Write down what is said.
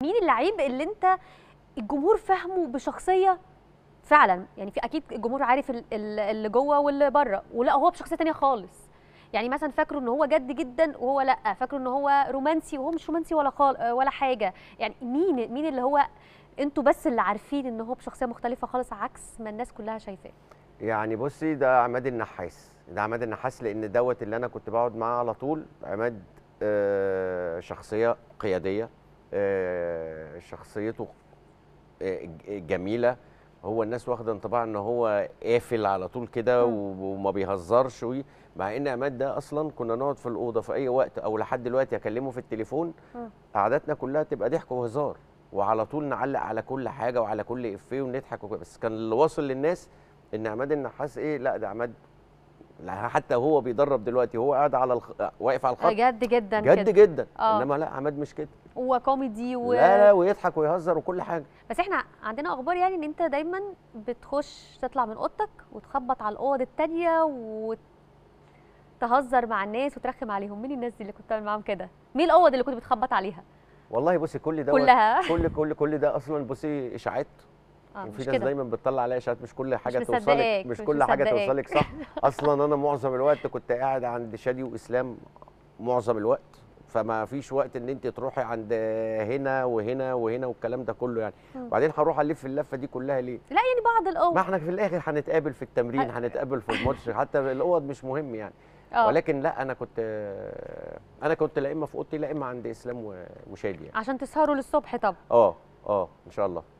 مين اللعيب اللي انت الجمهور فاهمه بشخصيه فعلا يعني في اكيد الجمهور عارف ال- ال- اللي جوه واللي بره ولا هو بشخصيه تانية خالص يعني مثلا فاكره ان هو جد جدا وهو لا فاكره ان هو رومانسي وهو مش رومانسي ولا خال ولا حاجه يعني مين مين اللي هو انتوا بس اللي عارفين ان هو بشخصيه مختلفه خالص عكس ما الناس كلها شايفاه يعني بصي ده عماد النحاس ده عماد النحاس لان دوت اللي انا كنت بقعد معاه على طول عماد آه، شخصيه قياديه آه، شخصيته آه، ج- جميله هو الناس واخده انطباع ان هو قافل على طول كده مم. و- وما بيهزرش وي- مع ان عماد ده اصلا كنا نقعد في الاوضه في اي وقت او لحد دلوقتي اكلمه في التليفون مم. قعداتنا كلها تبقى ضحك وهزار وعلى طول نعلق على كل حاجه وعلى كل افيه ونضحك وكده. بس كان اللي واصل للناس ان عماد النحاس ايه لا ده عماد لا حتى هو بيدرب دلوقتي هو قاعد على الخ... واقف على الخط جد جدا جد كده جدا آه. انما لا عماد مش كده وكوميدي و... لا لا ويضحك ويهزر وكل حاجه بس احنا عندنا اخبار يعني ان انت دايما بتخش تطلع من اوضتك وتخبط على الاوض التانية وتهزر مع الناس وترخم عليهم مين الناس دي اللي كنت بتعمل معاهم كده مين الاوض اللي كنت بتخبط عليها والله بصي كل ده كلها كل كل كل ده اصلا بصي اشاعات اه وفي مش ناس كده دايما بتطلع عليها اشاعات مش كل حاجه توصلك مصدقاك، مش مش كل حاجه مصدقاك. توصلك صح اصلا انا معظم الوقت كنت قاعد عند شادي واسلام معظم الوقت فما فيش وقت ان انت تروحي عند هنا وهنا وهنا والكلام ده كله يعني مم. وبعدين هروح الف اللفه دي كلها ليه لا يعني بعض الاوض ما احنا في الاخر هنتقابل في التمرين أ- هنتقابل في الماتش حتى الاوض مش مهم يعني اه ولكن لا انا كنت انا كنت لا اما في اوضتي لا اما عند اسلام و- وشادي يعني عشان تسهروا للصبح طب اه اه ان شاء الله